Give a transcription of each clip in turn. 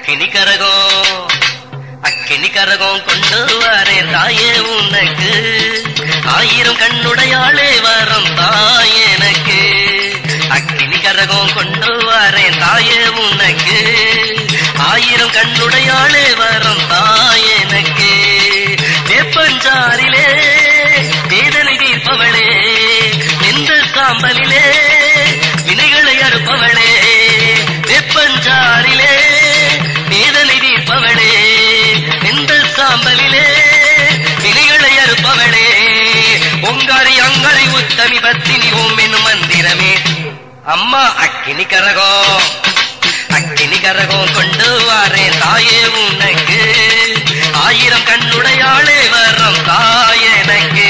அக்கினி கரகம் அக்கினி கரகம் கொண்டு வரே தாயே உனக்கு ஆயிரம் கண்ணுடையாளே வரம் தாய் எனக்கு அக்கினி கரகம் கொண்டு வரேன் தாயே உனக்கு ஆயிரம் கண்ணுடையாளே வரம் தாய் எனக்கு வேப்பஞ்சாரிலே வேதனை தீர்ப்பவளே எந்த சாம்பலிலே வினைகளை அறுப்பவளே வேப்பஞ்சாரிலே வேதனை தீர்ப்பவளே எந்த சாம்பலிலே வினைகளை அறுப்பவளே உங்காரி அங்காரி உத்தமி பத்தினி ஓம் என்னும் மந்திரமே அம்மா அக்கினி கரகம் அக்கினி கரகம் கொண்டு வாரேன் தாயே உனக்கு ஆயிரம் கண்ணுடையாளே வரம் தாய் எனக்கு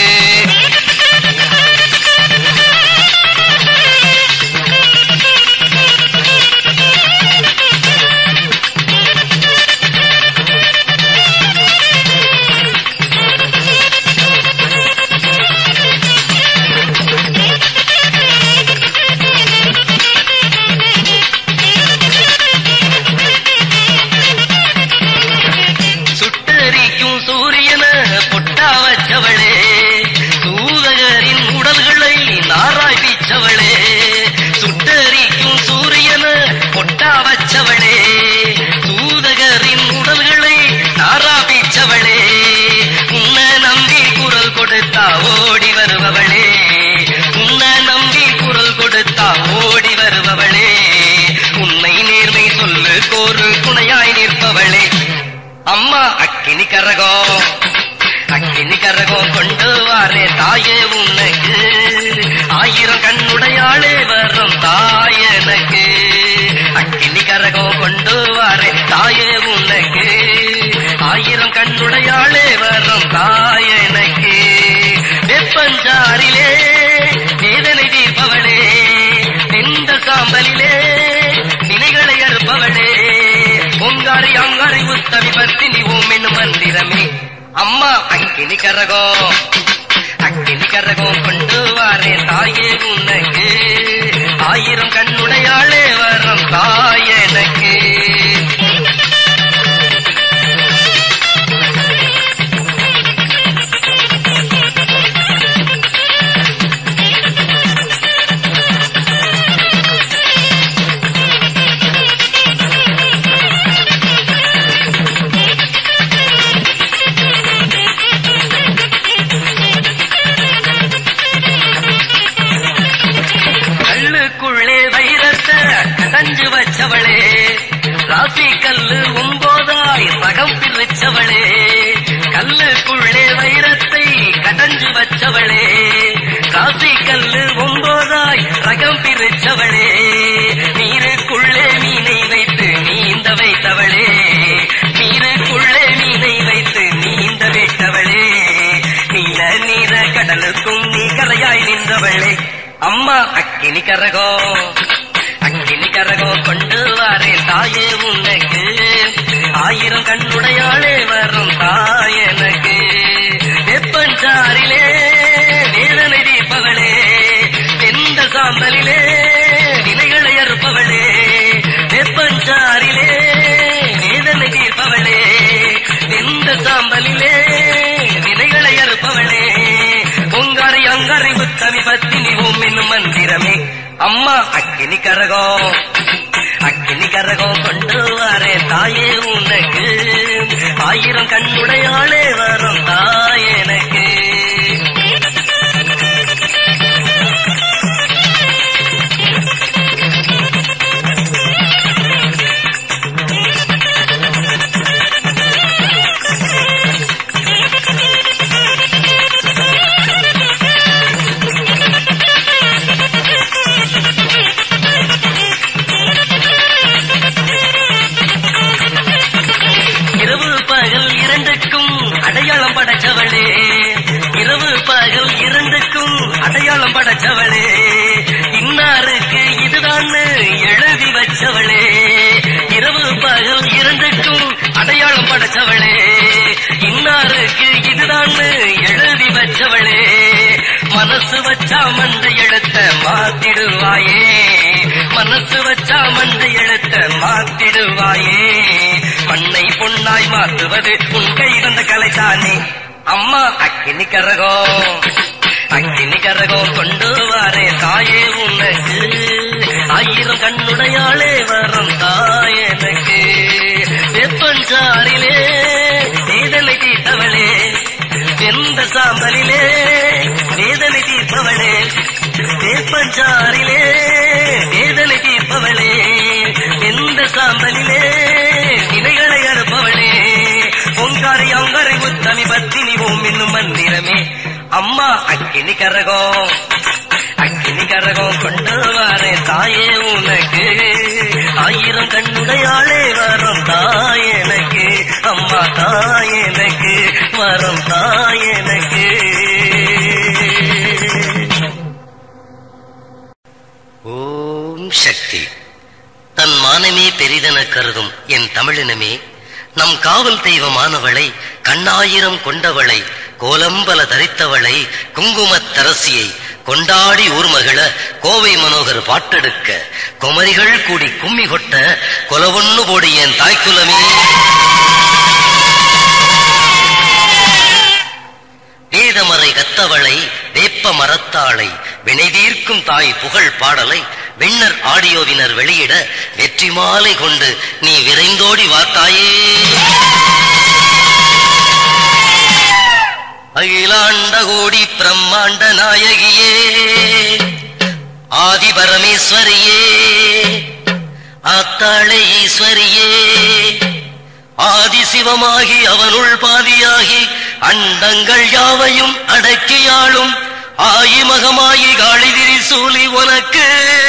சுட்டரிக்கும் சூரியன பொட்டா வச்சவளே சூதகரின் உடல்களை நாராய் வீச்சவளே சுட்டரிக்கும் சூரியன பொட்டா வச்சவளே சூதகரின் உடல்களை நாரா வீச்சவளே உன்ன நம்பி குரல் கொடுத்தா ஓடி வருபவளே உன்ன நம்பி குரல் கொடுத்தா ஓடி வருபவளே உண்மை நேர்மை சொல்லு கோரு துணையாய் நிற்பவளே அம்மா அக்கினி கரகம் அக்கினி கரகம் கொண்டு வாரே தாயே உனக்கு ஆயிரம் கண்ணுடையாளே வரும் தாய் எனக்கு அக்கினி கரகம் கொண்டு வாரே தாயே உனக்கு ஆயிரம் கண்ணுடையாளே வரும் தாய் எனக்கு வெப்பஞ்சாரிலே வேதனை தீர்ப்பவளே வெந்த சாம்பலிலே நிலைகளை அறுப்பவளே உங்காரி அங்காரி உத்தமி பத்தினி ஓம் என்னும் மந்திரமே அம்மா அக்கினி கரகம் அக்கினி கரகம் கொண்டு வாரே தாயே உனக்கு ஆயிரம் கண்ணுடையாளே வரம் தாய் எனக்கு கல்லுக்குள்ளே வைரத்தை கதஞ்சு வச்சவளே ராசி கல்லு ஒன்போதாய் ரகம் பிரிச்சவளே கல்லுக்குள்ளே வைரத்தை கடஞ்சு வச்சவளே ராசி கல்லு ஒன்போதாய் ரகம் பிரிச்சவளே நீருக்குள்ளே மீனை வைத்து நீந்த வைத்தவளே நீருக்குள்ளே மீனை வைத்து நீந்த வைத்தவளே நீல நீர கடலுக்கும் நீ கரையாய் நின்றவளே அம்மா அக்கினி கரகம் அக்கினி கரகம் கொண்டு வாரே தாயே உனக்கு ஆயிரம் கண்ணுடையாளே வரும் தாய் எனக்கு வெப்பஞ்சாரிலே வேதனை தீர்ப்பவளே வெந்த சாம்பலிலே வினைகளை அறுப்பவளே வெப்பஞ்சாரிலே வேதனை தீர்ப்பவளே வெந்த சாம்பலிலே வினைகளை அறுப்பவளே பொங்காரி அங்காரி உத்தமி பத்தினி ஓம் என்னும் மந்திரமே அம்மா அக்கினி கரகம் அக்கினி கரகம் கொண்டு வரே தாயே உனக்கு ஆயிரம் கண்ணுடையாளே வரும் தாய் எனக்கு இரவு பகல் இரண்டுக்கும் அடையாளம் படைச்சவளே இரவு பகல் இரண்டுக்கும் அடையாளம் படைச்சவளே இன்னாருக்கு இதுதான் எழுதி வச்சவளே இரவு பகல் இரண்டுக்கும் அடையாளம் படைச்சவளே இன்னாருக்கு இதுதான் எழுதி வச்சவளே மனசு வச்சா மண்டை எழுத்த மாத்திடுவாயே மனசு வச்சா எல்லாம் வந்து எழுத்த மாத்திடுவாயே மண்ணை பொன்னாய் மாற்றுவது உன் கை வந்த கலைத்தானே அம்மா அக்கினி கரகம் அக்கினி கரகம் கொண்டு வாரே தாயே உனக்கு ஆயிரம் கண்ணுடையாளே வரும் தாயனுக்கு வெப்பஞ்சாரிலே வேதனை தீர்த்தவளே எந்த சாம்பலிலே வேதனை தீர்ப்பவளே வேப்பஞ்சாரிலே வேதனை தீர்ப்பவளே எந்த சாம்பலிலே வினைகளை அறுப்பவளே பொங்காரி அங்கரை முத்தமி பத்தினி ஓம் என்னும் மந்திரமே அம்மா அக்கினி கரகம் அக்கினி கரகம் கொண்டு வாரே தாயே உனக்கு ஆயிரம் கண்ணுடையாளே வரும் தாயனக்கு அம்மா தாயனக்கு வரும் தாயனக்கு ஓம் சக்தி தன் மானமே பெரிதென கருதும் என் தமிழினமே நம் காவல் தெய்வமானவளை கண்ணாயிரம் கொண்டவளை கோலம்பல தரித்தவளை குங்குமத் தரசியை கொண்டாடி ஊர்மகிழ கோவை மனோகர் பாட்டெடுக்க குமரிகள் கூடி கும்மி கொட்ட கொலவொன்னு போடி என் தாய்க்குலமே வேதமறை கத்தவளை வேப்ப மரத்தாளை வினைதீர்க்கும் தாய் புகழ் பாடலை விண்ணர் ஆடியோவினர் வெளியிட வெற்றி மாலை கொண்டு நீ விரைந்தோடி வாத்தாயே அகிலாண்ட கோடி பிரம்மாண்ட நாயகியே ஆதி பரமேஸ்வரியே ஆத்தாளை ஈஸ்வரியே ஆதி சிவமாகி அவனுள் பாதியாகி அண்டங்கள் யாவையும் அடக்கியாளும் ஆயிமகமாயி காளி திரிசூலி உனக்கு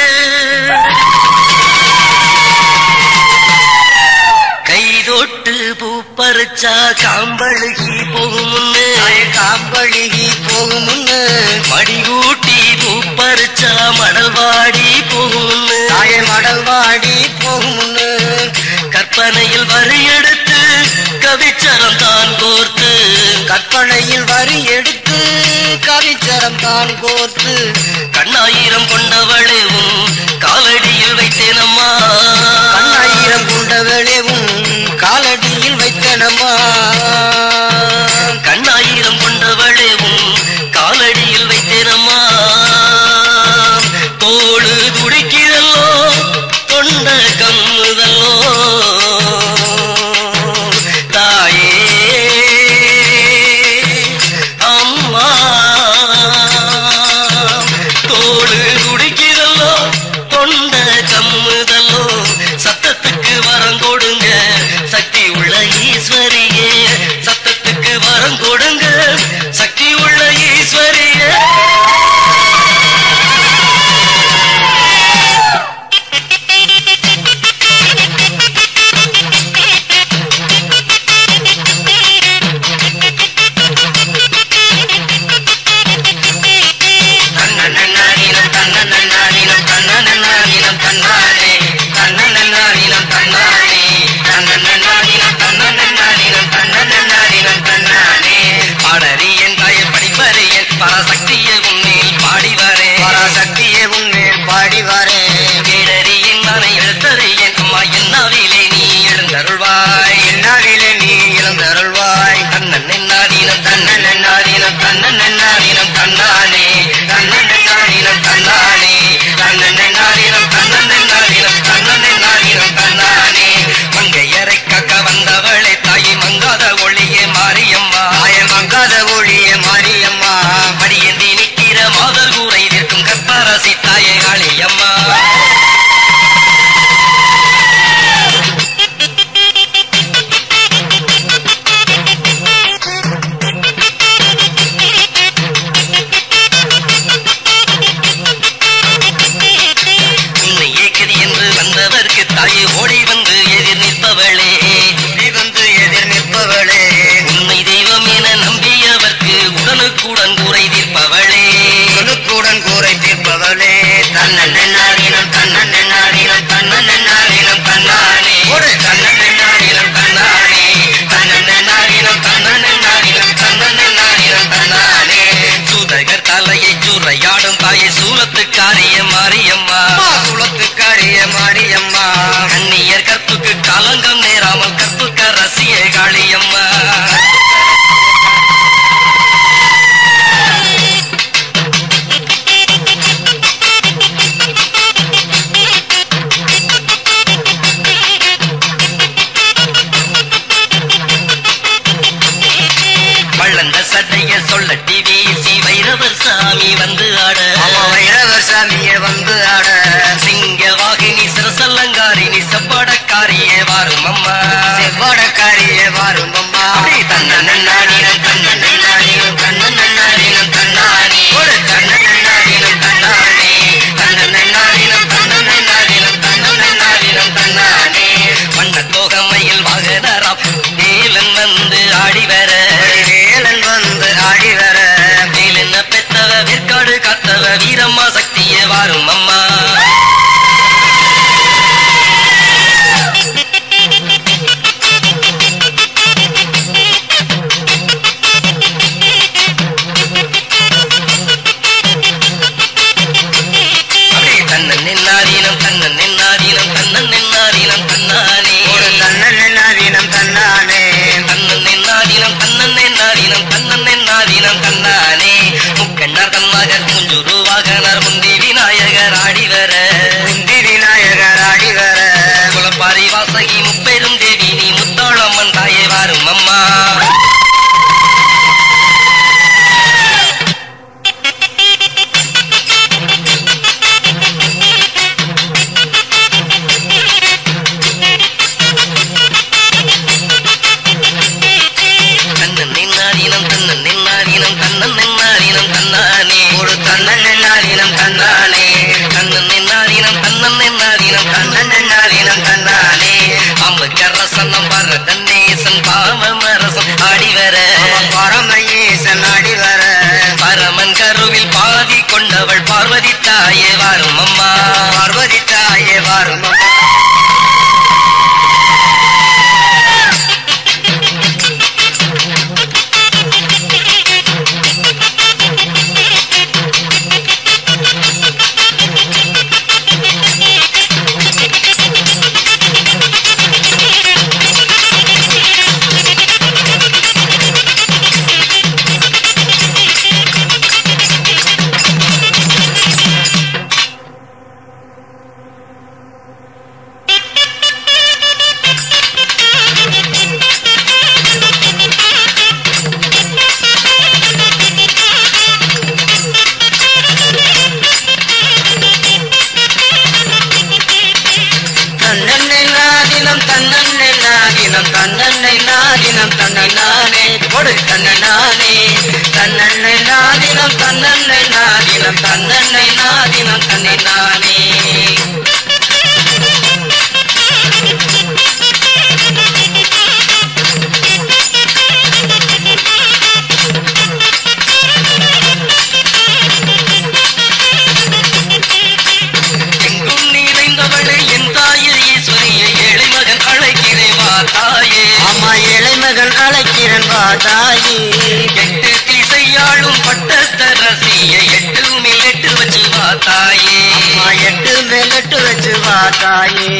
கைதொட்டு பூப்பறிச்சா காம்பழுகி போகும் முன்னு காம்பழுகி போகும் முன்னு மடிகூட்டி பூப்பறிச்சா மணல் வாடி போகும் முன்னு தாய மடல் வாடி போகும் முன்னு கற்பனையில் வரி எடுத்து கவிச்சரம் தான் கோர்த்து கற்பனையில் வரி எடுத்து கவிச்சரம் தான் கோர்த்து கண்ணாயிரம் கொண்டவளேவும் காலடியில் வைத்தேனம்மா கண்ணாயிரம் கொண்டவளேவும் காலடியில் வைத்தனம்மா கண்ணாயிரம் கொண்டவளேவும் காலடியில் வைத்தேனம்மா தோடு துடிக்கிறல்லோ தொண்ட கம்முதல்லோ தாயே அம்மா தோடு துடிக்கிறல்லோ தொண்ட கம்முதல்லோ சத்தத்துக்கு வரம் கொடு சாமி வந்து ஆட ஆமா வைரவர் சாமியே வந்து ஆட சிங்க வாகினி சிரசல்லங்காரினி செவ்வாடக்காரியே வாரும் அம்மா செவ்வாடக்காரியே வாரும் அம்மா அப்படி தன்ன நன்னாடினம் தன்ன நன்னாடினம் தன்ன நன்னாடினம் தன்னானே ஒரு தன்ன நன்னாடினம் தன்னானே தன்ன நன்னாடினம் தன்ன நன்னாடினம் தன்ன நன்னாடினம் தன்னானே வண்ண தோகமையில் வாகனராம் நீலன் வந்து ஆடி வர வேலன் வந்து ஆடி வர மேலென்ன பெத்தவ விற்காடு காத்தவ வீரம்மா சக்தியே வாரும் அம்மா அப்படி தன்னன் நின்னாதீனம் தன்னன் நின்னாதீனம் தன்னன் நின்னாதீனம் தன்னானே ஒரு தன்னன் தன்னானே தன்னன் நின்னாதீனம் தன்னன் நின்னாதீனம் தன்னன் நின்னாதீனம் தன்னானே முக்கண்ணர் தன்மகர் முஞ்சுரு வாகனர் முந்தி விநாயகர் ஆடி வர குந்தி விநாயகர் ஆடி வர குலப்பாரி வாசகி முப்பெரும் தேவி நீ முத்தாளம்மன் தாயே வாரும் அம்மா தன்னன் நின்னாதீனம் தன்னன் நின்னாதீனம் தன்னன் நின்னாதீனம் தன்னானே ஒரு தன்னன் நன்னாதீனம் தன்னானே தன்னன் நின்னாதீனம் தன்னன் நின்னாதீனம் தன்னன் நன்னாதீனம் தன்னானே அம்புக்கரசனம் வர தன்னேசன் பாவமரசம் ஆடி வர அவன் பரமயேசன் ஆடி வர பரமன் கருவில் பாதி கொண்டவள் பார்வதி தாயே வாரும் அம்மா பார்வதி தாயே வாரும் அம்மா தன்னன்னை நாதினம் தன்னன்னை நாதினம் தன்னன்னை நாதினம் தன்னை நானே கொடு தன்னை நானே தன்னன்னை நாதினம் தன்னன்னை நாதினம் தன்னன்னை நாதினம் தன்னை நானே எங்கும் நிறைந்தவளே என் தாயே ஈஸ்வரிய ஏழை மகன் அழைக்கிறேன் வா தாயே ஆமா ஏழை மகன் அழைக்கிறன் வா தாயி எட்டு திசையாளும் பட்டத்தரசிய எட்டு மேல் எட்டு வச்சு வா தாயே அம்மா எட்டு மேல் எட்டு வச்சு வா தாயே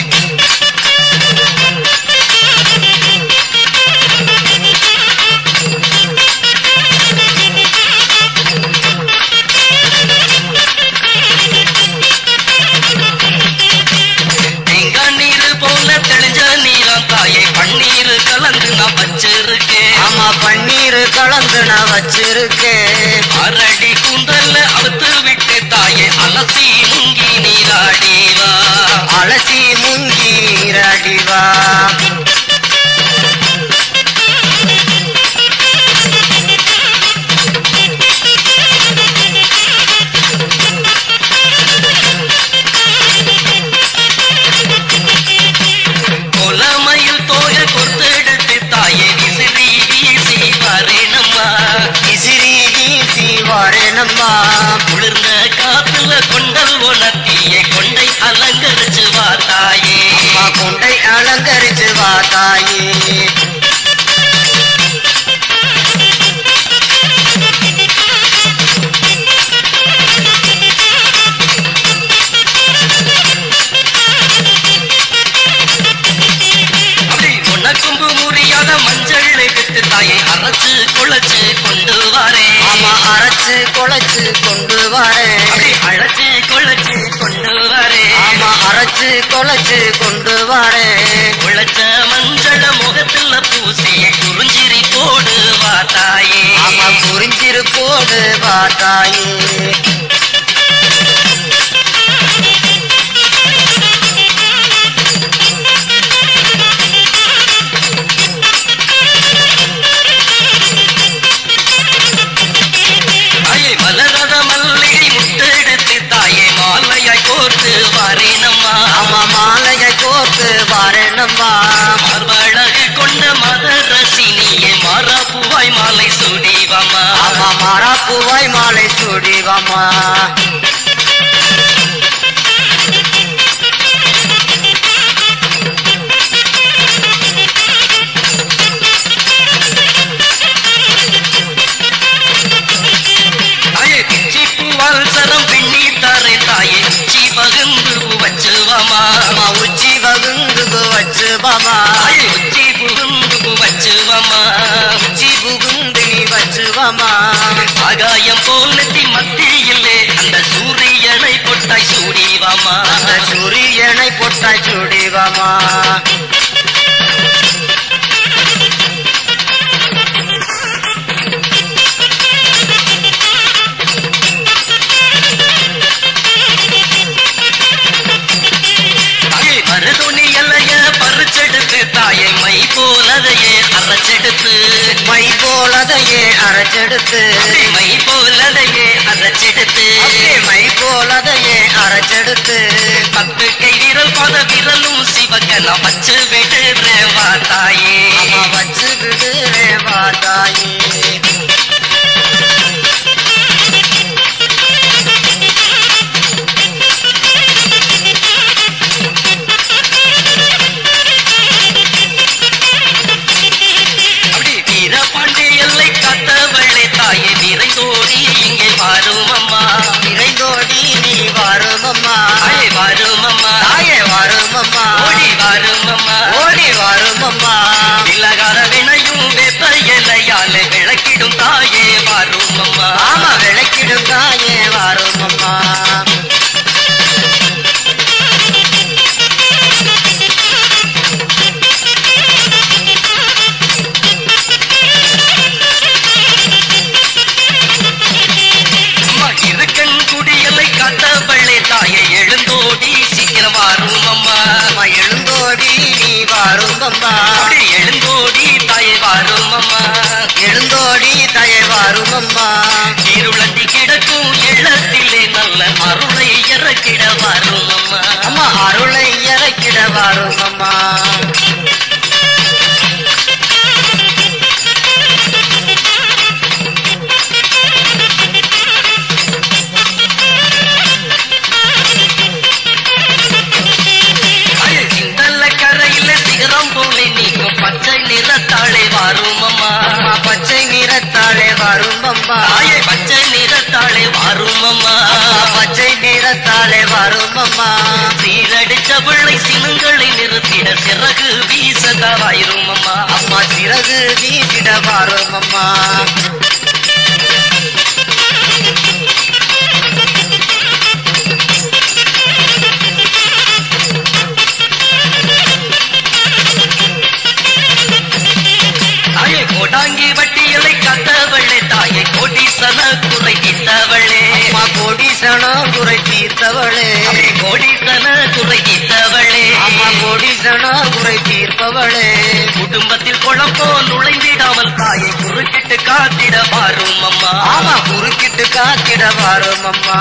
தேங்காய் நீரு போல தெளிஞ்ச நீராம் தாயை பன்னீர் கலந்து நான் வச்சிருக்கேன் ஆமா பன்னீர் கலந்து நான் வச்சிருக்கேன் அரடி கூந்தல்ல அவுத்து விட்டு தாயை அலசி முங்கி நீராடி வா அலசி முங்கீரடி வா கொலமையில் தோய கொத்தெடுத்து தாயை விசிறி வீசி வரேனம்மா விசிறி வீசி வாரேனம்மா குளிர்ந்த காத்துல கொண்டல் உணர்த்திய கொண்டை அலங்கரிச்சு வா தாயே அம்மா கொண்டை அலங்கரிச்சு வா தாயே அப்படி உனக்கும்பு முறியாத மஞ்சள் எடுத்து தாயை அரைச்சு குழைச்சு கொண்டு வரேன் ஆமா அரைச்சு குழைச்சு கொண்டு வரேன் அப்படி அழைச்சு குழைச்சு கொண்டு வரேன் ஆமா அரைச்சு குழைச்சு கொண்டு வரேன் குழைச்ச மஞ்சள முகத்துல பூசி குறிஞ்சிரி போடு வா தாயே ஆமா புரிஞ்சிருப்போடு பார்த்தாயே தாயே மலரத மல்லிகை முத்தெடுத்து தாயே மாலையாய் கோர்த்து வரேனம்மா ஆமா மாலையை கோர்த்து வரணும்மா மார்பழகு கொண்ட மதரசினியே மாறாப்புவாய் மாலை சுடிவம்மா ஆமா மாறாப்பூவாய் மாலை சுடிவாமா தாயே பிச்சி பூவால் சரம் பின்னி தரே தாயே உச்சி பகுந்து வச்சுவாமா ஆமா உச்சி வகுந்து வச்சு பாமா தாயே உச்சி புகுந்து வச்சுவாமா உச்சி புகுந்து நீ வச்சு வாமா ஆகாயம் போல் நெத்தி மத்தியிலே அந்த சூரியனை பொட்டாய் சூடிவாமா அந்த சூரியனை பொட்டாய் சுடிவாமா தாயே மருதுணி எல்லைய பறிச்செடுத்து தாயை மை போலதையே அரைச்செடுத்து மை போலதையே அரைச்செடுத்து அப்படி மை போலதையே அரைச்செடுத்து அப்படியே மை போலதையே அரைச்செடுத்து பத்து கை விரல் பத விரலும் சிவக்க நான் வச்சு விடுறேன் வா தாயே அம்மா வச்சு விடுறே வாதாயே அப்படி வீரபாண்டி எல்லை காத்தவளே தாயே விரைந்தோடி இங்கே வரும் அம்மா விரைந்தோடி நீ வரும் அம்மா தாயே வரும் அம்மா தாயே வரும் அம்மா ஓடி வரும் அம்மா ஓடி வரும் அம்மா விலகார வினையும் வெப்ப எல்லையால விளக்கிடும் தாயே வரும் அம்மா ஆமா விளக்கிடும் தாயே வரும் அம்மா அம்மா இருக்கன் குடியலை காத்தவளே தாயே எழுந்தோடி சீக்கிரம் வரும் அம்மா அம்மா எழுந்தோடி நீ வரும் அம்மா அப்படி எழுந்தோடி தாயே வரும் அம்மா எழுந்தோடி தாயே வரும் அம்மா இருளட்டி கிடக்கும் எள்ளத்திலே நல்ல அருளை இறக்கிட வரும் அம்மா அம்மா அருளை இறக்கிட வரும் அம்மா தாயே சிந்தல்ல கரையில சிகரம் போலே நீக்கும் பச்சை நிறத்தாளே வரும் அம்மா அம்மா பச்சை நிறத்தாலே வரும் அம்மா தாயே பச்சை நிறத்தாளே வரும் அம்மா அம்மா பச்சை நிறத்தாலே வரும் அம்மா சீரடிச்ச பிள்ளை சினங்களை நிறுத்திட சிறகு வீசதாவாயிரும் அம்மா அம்மா சிறகு வீசிட வரும் அம்மா தாயே கோடாங்கி வட்டியலை கத்தவளே தாயே கோடீசன குறை தீர்த்தவளே அம்மா கோடீசனம் குறை தீர்த்தவளே அப்படி கோடீசன குறை தீர்த்தவளே அம்மா கோடீசனம் குறை தீர்ப்பவளே குடும்பத்தில் குழப்போ நுழைந்திடாமல் தாயை குறுக்கிட்டு காத்திட பாரும் அம்மா ஆமா குறுக்கிட்டு காத்திட வரும் அம்மா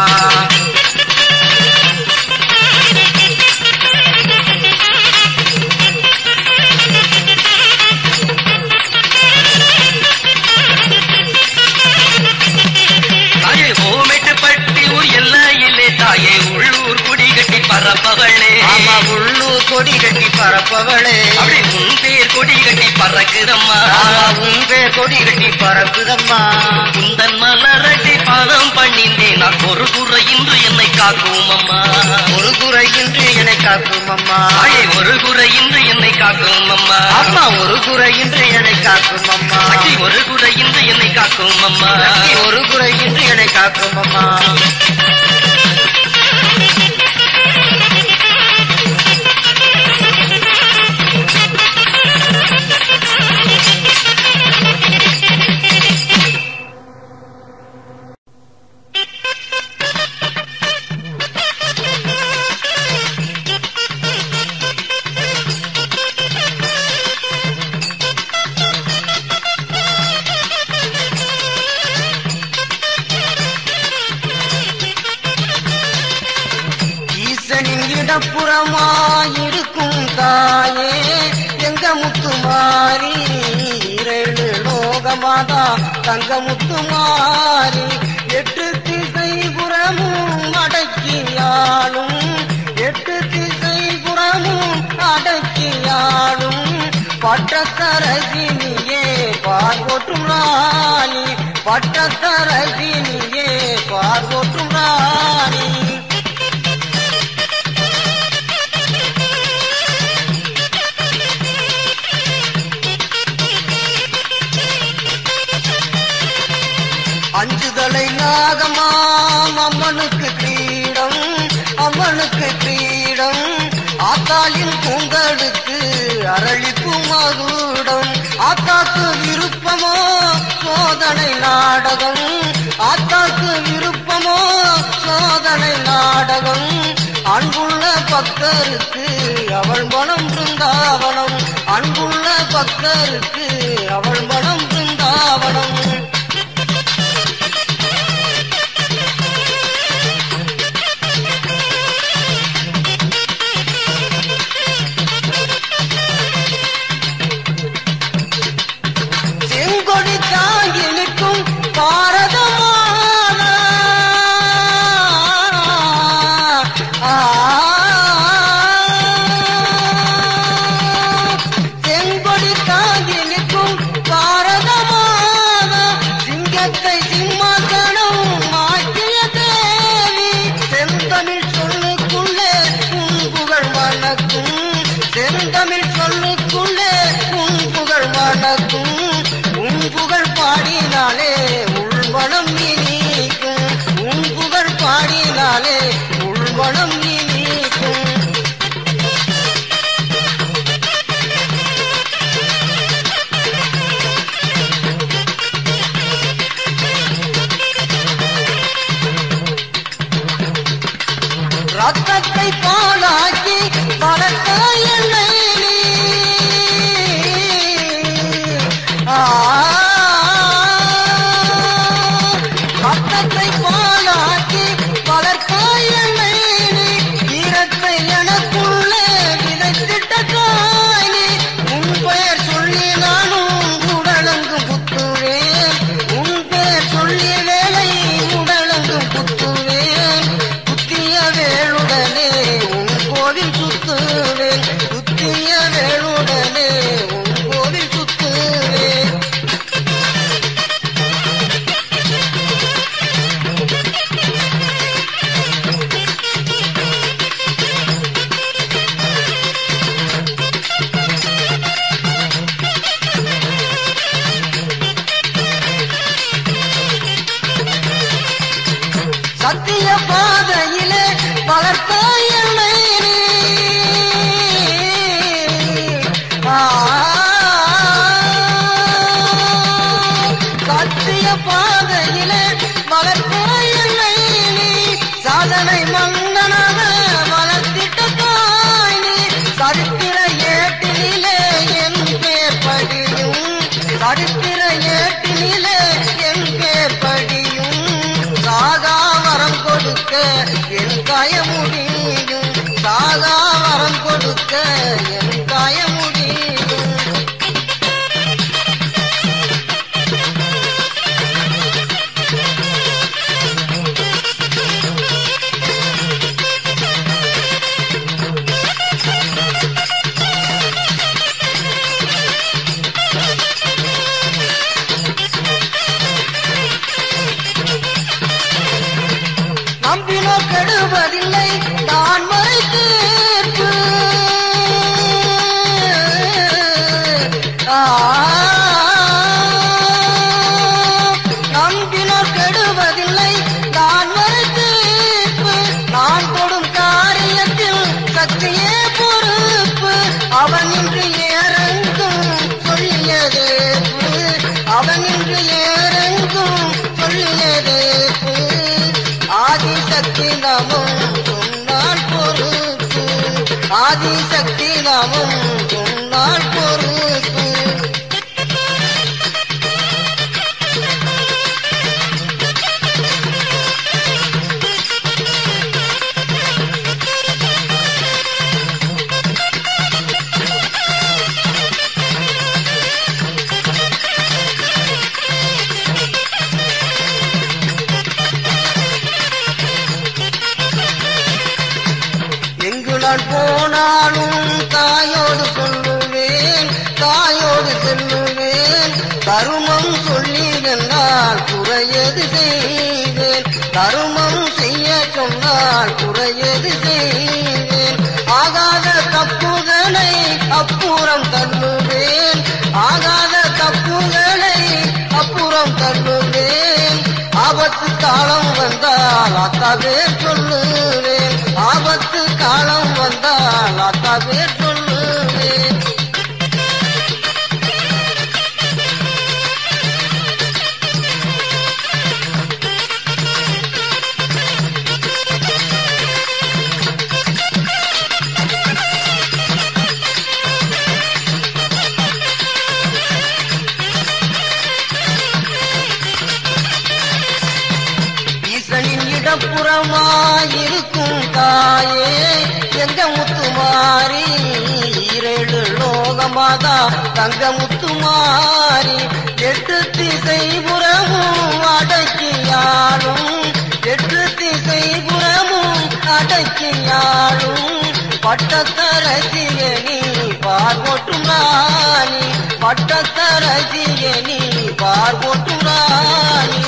தாயே ஓமெட்டு பட்டி ஊர் எல்லையிலே தாயே உள்ளூர் குடி கட்டி பறப்பவளே ஆமா உள்ளூர் கொடி கட்டி பறப்பவளே அப்படி உன் பேர் கொடி கட்டி பறக்குதம்மா ஆமா உன் பேர் கொடி கட்டி பறக்குதம்மா குந்தன் மலரடி பாதம் பண்ணிந்தேன் நான் ஒரு குறை இன்று என்னை காக்கும் அம்மா ஒரு குறையின்றி என்னை காக்கும் அம்மா தாயே ஒரு குறை இன்று என்னை காக்கும் அம்மா அம்மா ஒரு குறையின்றி என்னை காக்கும் அம்மா அடி ஒரு குறை இன்று என்னை காக்கும் அம்மா ஒரு குறையின்றி என்னை காக்கும் அம்மா இடப்புறமாயிருக்கும் தாயே எங்க முத்துமாரி இரண்டு லோகமாதா தங்க முத்துமாரி எட்டு திசை புறமும் அடக்கியாலும் எட்டு திசை புறமும் அடக்கியாலும் பட்டத்தரசினியே பார்வோற்றும் ராணி பட்டத்தரசினியே பார்வோற்றும் ராணி அஞ்சுதலை நாகமாம் அம்மனுக்கு கிரீடம் அம்மனுக்கு கிரீடம் ஆத்தாளின் பொங்கலுக்கு அரளிப்பு மகுடம் ஆத்தாக்கு விருப்பமோ சோதனை நாடகம் ஆத்தாக்கு விருப்பமோ சோதனை நாடகம் அன்புள்ள பக்தருக்கு அவள் மனம் பிருந்தாவனம் அன்புள்ள பக்தருக்கு அவள் மனம் பிருந்தாவனம் செங்கொடி தாங்கி நிற்கும் பாரத மாதா. ஆ. செங்கொடி தாங்கி நிற்கும் பாரத மாதா. சிங்கத்தை சிம்மாசனம் ஆக்கிய தேவி செந்தமிழ் சொல்லுக்குள்ளே உன் புகழ் மணக்கும் செந்தமிழ் சொல்லுக்குள்ளே உன் புகழ் மணக்கும் உன் புகழ் பாடினாலே உள்மனம் இனிக்கும் உன் புகழ் பாடினாலே உள்மனம் இனிக்கும் ரத்தத்தை பாலாக்கி வளர்த்த என்னை நீ. ஆ. ரத்தத்தை பாலாக்கி வளர்த்த என்னை நீ. ஈரத்தை எனக்குள்ளே விதைத்திட்ட தாய் நீ. உன் பெயர் சொல்லி நானும் உடலங்கு புத்துவேன் உன் பெயர் சொல்லி வேலை உடலங்கு புத்துவேன் புத்திய வேளுடனே உன் கோவில் சுத்துவேன் புத்திய வேளுடனே உன் கோவில் சுத்துவேன் சத்திய பாதையிலே வளர்த்த என்னை நீ. ஆ. சத்திய பாதையிலே வளர்த்த என்னை நீ. சாதனை மன்னனாக வளர்த்திட்ட தாய் நீ. சரித்திர ஏட்டினிலே என் பேர் படியும் சரித்திர ஏட்டினிலே என் பேர் படியும் சாகா வரம் கொடுக்க என் காய முடியும் சாகா வரம் கொடுக்க என் காய முடியும் நம்பினோ கெடுவதில்லை நான் மறை தீர்ப்பு ஆ. நம்பினோர் கெடுவதில்லை நான் மறை தீர்ப்பு நான் தொடும் காரியத்தில் சக்தியே பொறுப்பு அவன் இன்று ஏறெங்கும் சொல்லியது அவன் இன்று ஏறெங்கும் சொல்லியது ஆதிசக்தி நாமும் சொன்னால் பொறுப்பு ஆதிசக்தி நாமும் சொன்னால் பொறுப்பு நான் போனாலும் தாயோடு சொல்லுவேன் தாயோடு செல்லுவேன் தருமம் சொல்லி என்னால் குறையது செய்வேன் தருமம் செய்ய சொன்னால் குறையது செய்வேன் ஆகாத தப்புகளை அப்புறம் தள்ளுவேன் ஆகாத தப்புகளை அப்புறம் தள்ளுவேன் ஆபத்து காலம் வந்தால் அத்தாவே சொல்லுவேன் ஆபத்து காலம் வந்தால் அத்தாவே சொல்லுவேன் ஈசனின் இடப்புறமாயிருக்கும் தாயே எங்க முத்துமாரி ஈரேழு லோகமாதா தங்க முத்துமாரி எட்டு திசை புறமும் அடக்கியாலும் எட்டு திசை புறமும் அடக்கியாலும் பட்டத்தரசிய நீ பார்வோட்டும் ராணி பட்டத்தரசிய நீ பார்வோட்டும் ராணி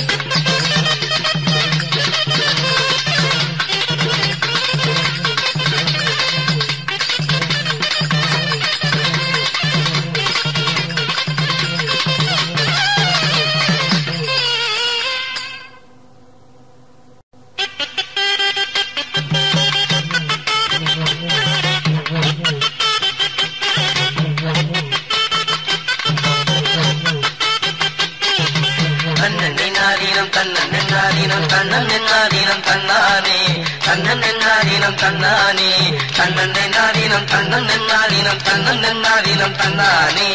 தன்னன் என்னாதீனம் தன்னன் என்னாதீனம் தன்னன் என்னாதீனம் தன்னானே தன்னன் என்னாதீனம் தன்னானே தன்னன் என்னாதீனம் தன்னன் என்னாதீனம் தன்னன் என்னாதீனம் தன்னானே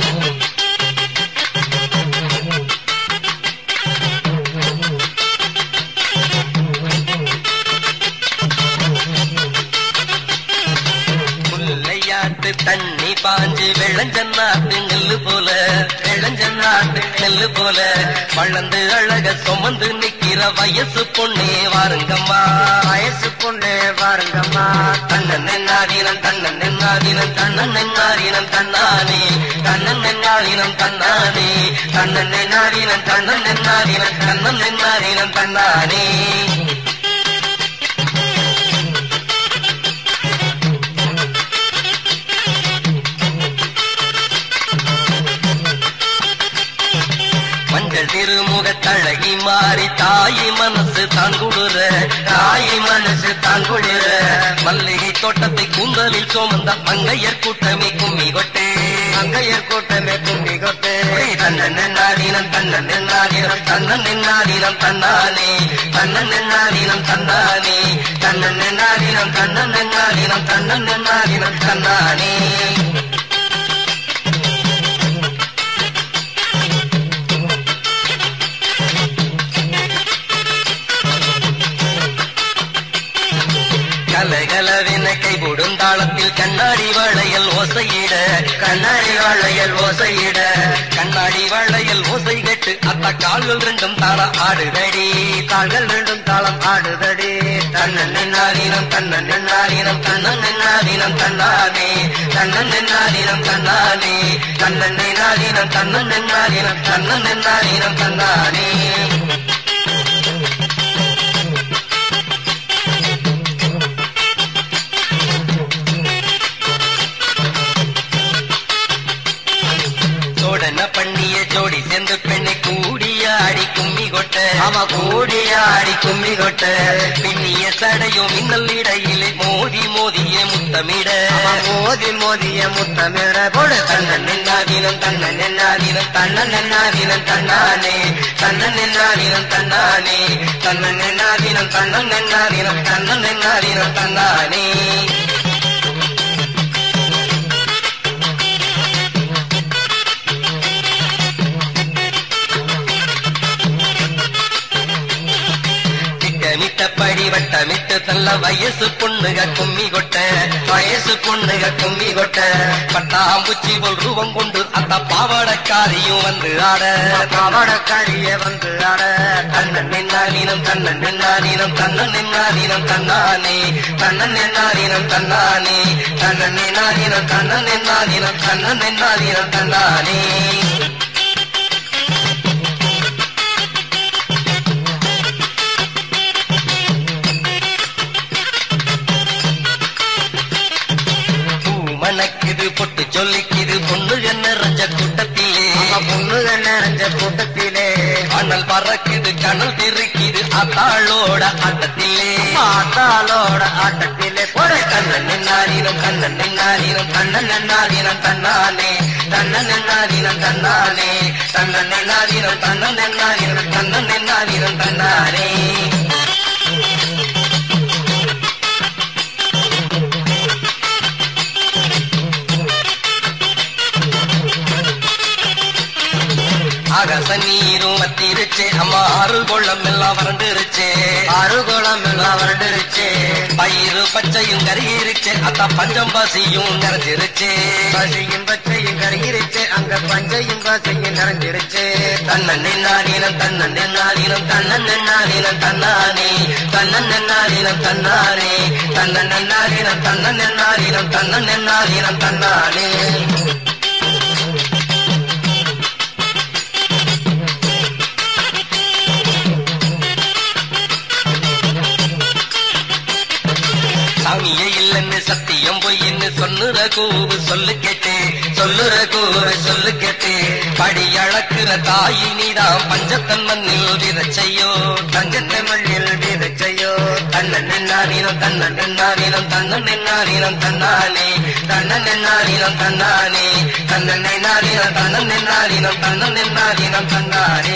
முல்லையாட்டு தண்ணி பாஞ்சு வெள்ளஞ்சன்னாட்டு நெல்லு போல வெள்ளஞ்சன்னாட்டு நெல்லு போல வளர்ந்து அழக சுமந்து நிக்கிற வயசு பொண்ணே வாருங்கம்மா வயசு பொண்ணே பாருங்கம்மா தன்னன் என்னாதீனம் தன்னன் என்னாதீனம் தன்னன் என்னாதீனம் தன்னானே தன்னன் என்னாதீனம் தன்னானே தன்னன் என்னாதீனம் தன்னன் என்னாதீனம் தன்னன் என்னாதீனம் தன்னானே மஞ்சள் திருமுகத்தழகி மாறி தாயி மனசு தான் குளிர தாயி மனசு தான் குளிர மல்லிகை தோட்டத்தை கூந்தலில் சோமந்த மங்கையர் கூட்டமே கும்மி கொட்டே மங்கையர் கூட்டமே கும்பி கொட்டே தன்னன் என்னாதீனம் தன்னன் என்னாதீனம் தன்னன் என்னாதீனம் தன்னானே தன்னன் என்னாதீனம் தன்னானே தன்னன் என்னாதீனம் தன்னன் என்னாதீனம் தன்னன் என்னாதீனம் தன்னானே கலகலவென கைபோடும் தாளத்தில் கண்ணாடி வளையல் ஓசையிட கண்ணாடி வளையல் ஓசையிட கண்ணாடி வளையல் ஓசை கட்டு அத்த கால்கள் ரெண்டும் தாள ஆடுதடி கால்கள் ரெண்டும் தாளம் ஆடுதடி தன்னன் என்னாதீனம் தன்னன் என்னாதீனம் தன்னன் என்னாதீனம் தன்னானே தன்னன் என்னாதீனம் தன்னானே தன்னன் என்னாதீனம் தன்னன் என்னாதீனம் தன்னன் என்னாதீனம் தன்னானே சோடன பண்ணிய ஜோடி சேர்ந்து பெண்ணை கூடிய அடி கும்மி கொட்ட ஆமா, கூடிய அடி கும்மி கொட்ட பின்னிய சடையும் மின்னல் இடையிலே மோதி மோதிய முத்தமிட மோதி மோதிய முத்தமிட போடு தன்னன் என்னாதீனம் தன்னன் என்னாதீனம் தன்னன் என்னாதீனம் தன்னானே தன்னன் என்னாதீனம் தன்னானே தன்னன் என்னாதீனம் தன்னன் என்னாதீனம் தன்னன் என்னாதீனம் தன்னானே திட்டமிட்டபடி வட்ட வட்டமிட்டு தள்ள வயசு பொண்ணுக கும்மி கொட்ட வயசு பொண்ணுக கும்மி கொட்ட பட்டாம்பூச்சி போல் ரூபம் கொண்டு அந்த பாவாடக்காரியும் வந்து ஆட பாவாடக்காரிய வந்து ஆட தன்னன் நின்னானீனம் தன்னன் நின்னானீனம் தன்னன் நின்னானீனம் தன்னானே தன்னன் நின்னானீனம் தன்னானே தன்னன் நின்னானீனம் தன்னன் நின்னானீனம் தன்னன் நின்னானீனம் தன்னானே பூ மணக்குது பொட்டு சொல்லிக்குது பொண்ணுக நிறைஞ்ச கூட்டத்திலே பொண்ணுக நிறைஞ்ச கூட்டத்திலே அனல் பறக்குது கனல் தெரிக்குது அத்தாளோட ஆட்டத்திலே பாத்தாளோட ஆட்டத்திலே போட கண்ணன் நின்னாரினம் கண்ணன் நின்னாரினம் கண்ணன் நின்னாரினம் தன்னானே தன்னன் நின்னாரினம் தன்னானே தன்னன் நின்னாரினம் தன்னன் நின்னாரினம் தன்னன் நின்னாரினம் தன்னானே ஆகாச நீரும் வத்திருச்சே அம்மா ஆறு கொள்ளம் எல்லாம் வறண்டுருச்சே அருகுளம் எல்லாம் வருடிருச்சு பயிறு பச்சையும் கருகிருச்சே அத்தா பஞ்சம் பசியும் நிறைஞ்சிருச்சே பசியும் பச்சையும் கருகிருச்சு அங்க பஞ்சையும் பசையும் நிறைஞ்சிருச்சு தன்னன் நின்னாரினம் தன்னன் நின்னாரினம் தன்னன் நின்னாரினம் தன்னானே தன்னன் நின்னாரினம் தன்னானே தன்னன் நின்னாரினம் தன்னன் நின்னாரினம் தன்னன் நின்னாரினம் தன்னானே சாமியே இல்லைன்னு சத்தியம் பொய்ன்னு சொன்னுற கூவு சொல்லு கேட்டே சொல்லுற கூவு சொல்லு கேட்டே படி அளக்குற தாயி நீதான் பஞ்சத்தன் மண்ணில் விதச்சையோ தங்கத்தை மண்ணில் விதச்சையோ தன்னன் நின்னாரினம் தன்னன் நின்னாரினம் தன்னன் நின்னாரினம் தன்னானே தன்னன் நின்னாரினம் தன்னானே தன்னன் நின்னாரினம் தன்னன் நின்னாரினம் தன்னன் நின்னாரினம் தன்னானே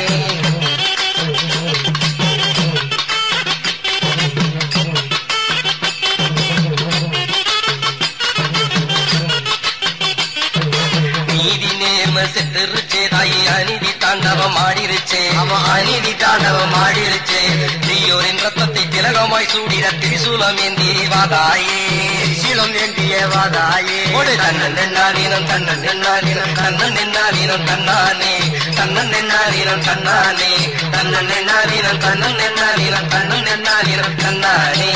நீதி நேர்ம செத்துருச்சே தாயி அநீதி தாண்டவம் ஆடிருச்சே அவன் அநீதி தாண்டவம் ஆடிருச்சே தீயோரின் ரத்தத்தை திலகமாய் சூடிட திரிசூலம் ஏந்தி வாதாயே சீலம் ஏந்திய வாதாயே ஓடு தன்னன் நின்னாரினம் தன்னன் நின்னாரினம் தன்னன் நின்னாரினம் தன்னானே தன்னன் நின்னாரினம் தன்னானே தன்னன் நின்னாரினம் தன்னன் நின்னாரினம் தன்னன் நின்னாரினம் தன்னானே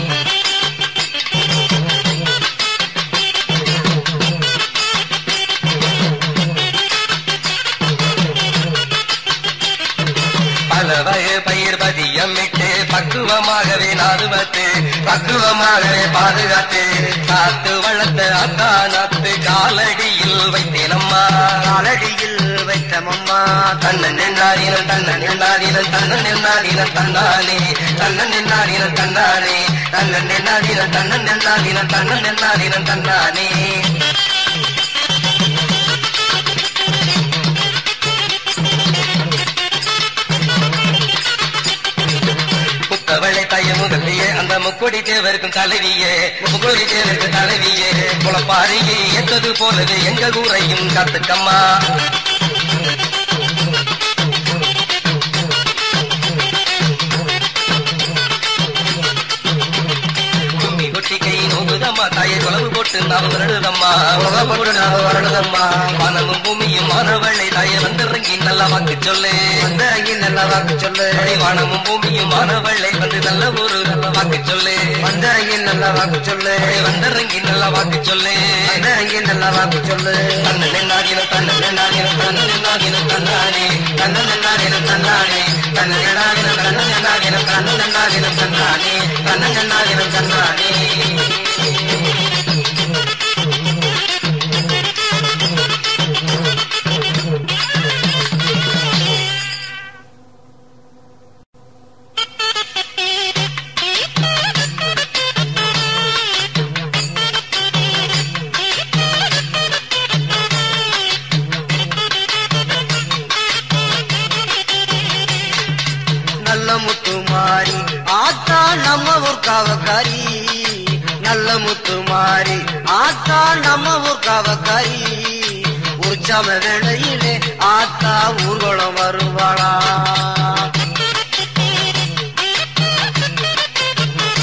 பல வகை பயிர் பதியமிட்டு பக்குவமாகவே நாதுவத்து பக்குவமாகவே பாதுகாத்து காத்து வளர்த்த அத்தா நாத்து காலடியில் வைத்தேனம்மா காலடியில் வைத்தமம்மா தன்னன் நின்னாரினம் தன்னன் நின்னாரினம் தன்னன் நின்னாரினம் தன்னானே தன்னன் நின்னாரினம் தன்னானே தன்னன் நின்னாரினம் தன்னன் நின்னாரினம் தன்னன் நின்னாரினம் தன்னானே முத்தவளை தாய முகத்தையே அந்த முக்கொடி தேவருக்கும் தலைவியே முக்கொடி தேவருக்கு தலைவியே குளப்பாரியே ஏத்தது போலவே எங்க ஊரையும் காத்துக்கம்மா கும்மி கொட்டி கை நோகுதம்மா தாயை குளவு போட்டு நாவு வருடுதம்மா உலக போட்டு நாவு வருடுதம்மா வானமும் பூமியும் மாணவளை தாயை வந்திறங்கி நல்லா வாக்கு சொல்லு வந்தரங்கி நல்ல வாக்கு சொல்லு அடி வானமும் பூமியும் மாணவளை வந்து நல்ல ஒரு நல்ல வாக்கு சொல்லு வந்தரங்கி நல்ல வாக்கு சொல்லு அடி வந்திறங்கி நல்லா வாக்கு சொல்லு வந்தரங்கி நல்ல வாக்கு சொல்லு தன்ன நின்னாகினம் தன்ன நின்னாகினம் தன்ன நின்னாகினம் தன்னானே தன்ன நின்னாகினம் தன்னானே தன்ன நின்னாகினம் தன்ன நின்னாகினம் தன்ன நின்னாகினம் தன்னானே தன்ன நின்னாகினம் தன்னானே நல்ல முத்து மாறி ஆத்தா நம்ம ஊர் காவக்காரி நல்ல முத்து மாறி ஆத்தா நம்ம ஊர் காவக்காரி உற்சவ வேளையிலே ஆத்தா ஊர்வலம் வருவாளா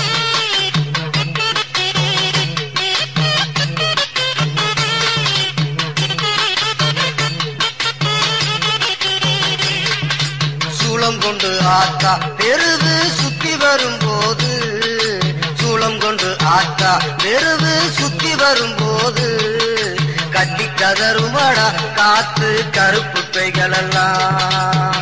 ஆத்தா தெருவு சுத்தி வரும்போது சூளம் கொண்டு ஆத்தா தெருவு சுத்தி வரும்போது கட்டி கதறுமடா காத்து கருப்பு பெய்களெல்லாம்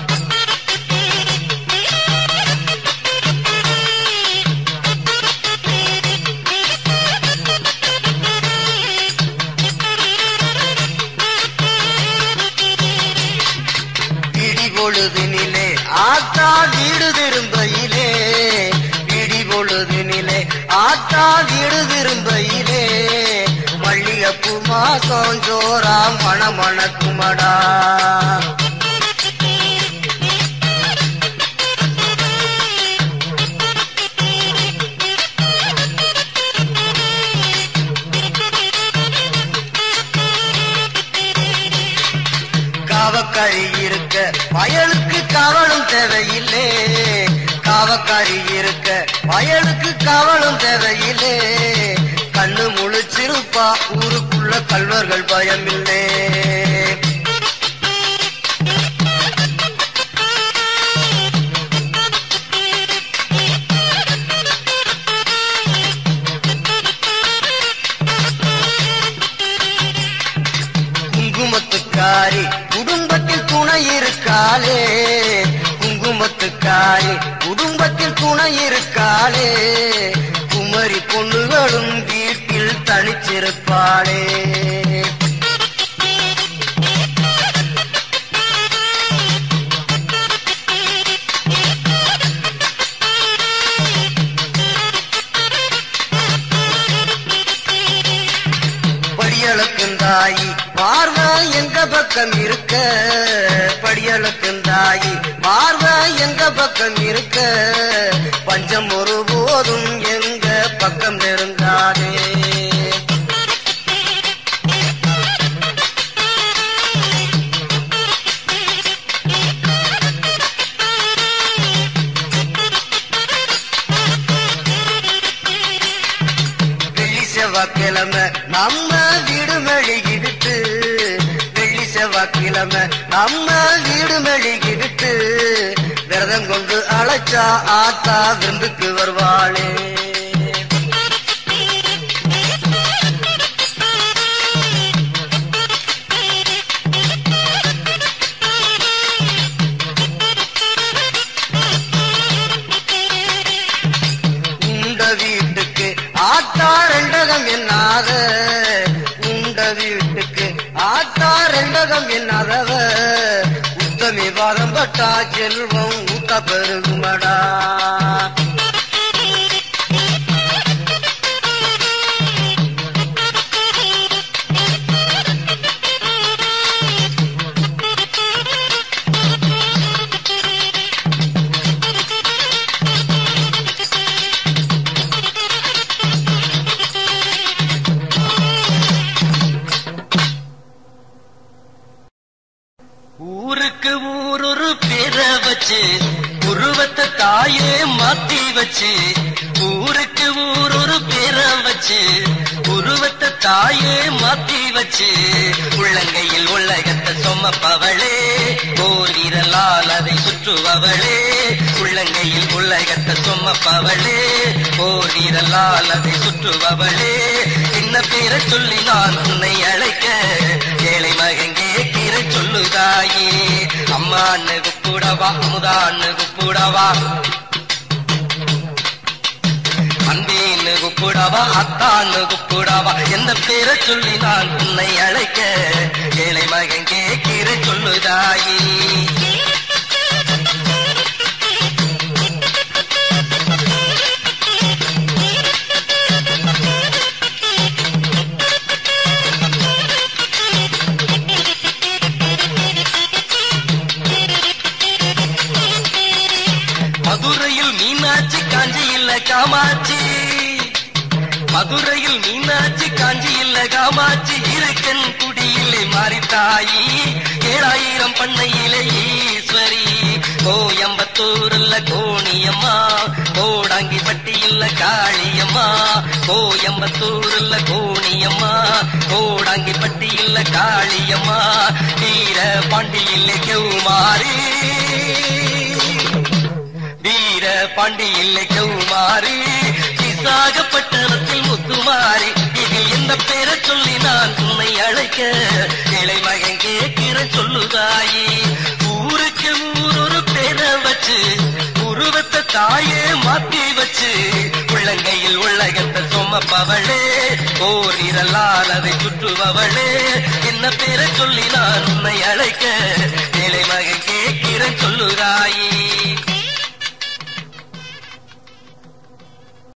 இடி பொழுதினிலே ஆத்தா வீடு திரும்பையிலே இடி பொழுதினிலே ஆத்தா வீடு திரும்பையிலே மல்லிகைப்பூ மாசம் ஜோரா மணமணக்குமடா காவக்காரி இருக்க வயலுக்கு காவலும் தேவையில்லே காவக்காரி இருக்க வயலுக்கு காவலும் தேவையில்லே கண்ணு முழிச்சிருப்பா ஊருக்குள்ள கல்வர்கள் பயமில்லே குங்குமத்துக்காரி குடும்பத்தில் துணை இருக்காளே குங்குமத்துக்காரி குடும்பத்தில் துணை இருக்காளே குமரி பொண்ணுகளும் வீட்டில் தனிச்சிருப்பாளே படியளக்குந்தாயி பார்வை எங்க பக்கம் இருக்க படியளக்குந்தாயி பார்வை எங்க பக்கம் இருக்க பஞ்சம் ஒருபோதும் எங்க பக்கம் நெருங்காதே வெள்ளி செவ்வாய்க்கிழமை நம்ம வீடு மெழுகி விட்டு வெள்ளி செவ்வாய்க்கிழமை நம்ம வீடு மெழுகி விட்டு விரதம் கொண்டு அழைச்சா ஆத்தா விருந்துக்கு வருவாளே உண்ட வீட்டுக்கு ஆத்தா ரெண்டகம் என்னாத உண்ட வீட்டுக்கு ஆத்தா ரெண்டகம் என்னாதவ உத்தமி வாதம் பட்டா செல்வம் ஊட்ட பெருகுமடா ஊருக்கு ஊரொரு பேர வச்சு உருவத்தை தாயே மாத்தி வச்சு ஊருக்கு ஊரொரு பேர வச்சு உருவத்தை தாயே மாத்தி வச்சு உள்ளங்கையில் உள்ளகத்தை சொமப்பவளே ஓர் விரலால் அதை சுற்றுபவளே உள்ளங்கையில் உள்ளகத்தை சொமப்பவளே ஓர் விரலால் அதை சுற்றுபவளே என்ன பேரை சொல்லி நான் உன்னை அழைக்க ஏழை மகன் கேட்கிற சொல்லுதாயே அம்மான்னு குப்புடவா அமுதான்னு குப்புடவா அன்பேன்னு குப்புடவா அத்தான்னு குப்புடவா எந்த பேரை சொல்லி நான் உன்னை அழைக்க ஏழை மகன் கேட்கிற சொல்லுதாயே மதுரையில் மீனாட்சி காஞ்சி இல்ல காமாட்சி மதுரையில் மீனாட்சி காஞ்சி இல்ல காமாட்சி இருக்கன் குடியிலே மாறித்தாயி ஏழாயிரம் பண்ணையிலே ஈஸ்வரி கோயம்பத்தூர் இல்ல கோணியம்மா கோடாங்கி பட்டி இல்ல காளியம்மா கோயம்பத்தூர் இல்ல கோணியம்மா கோடாங்கி பட்டி இல்ல காளியம்மா வீர பாண்டி இல்ல கெவுமாரி பாண்டி இல்லை கௌமாரி விசாகப்பட்டணத்தில் முத்துமாரி இதில் எந்த பேரை சொல்லி நான் உன்னை அழைக்க இளை மகன் கேட்கிற சொல்லுதாயி ஊருக்கு ஊரொரு பேரை வச்சு உருவத்தை தாயே மாத்தி வச்சு உள்ளங்கையில் உள்ளகத்தை சுமப்பவளே ஓர் இரலால் அதை சுற்றுபவளே என்ன பேரை சொல்லி நான் உன்னை அழைக்க இளை மகன்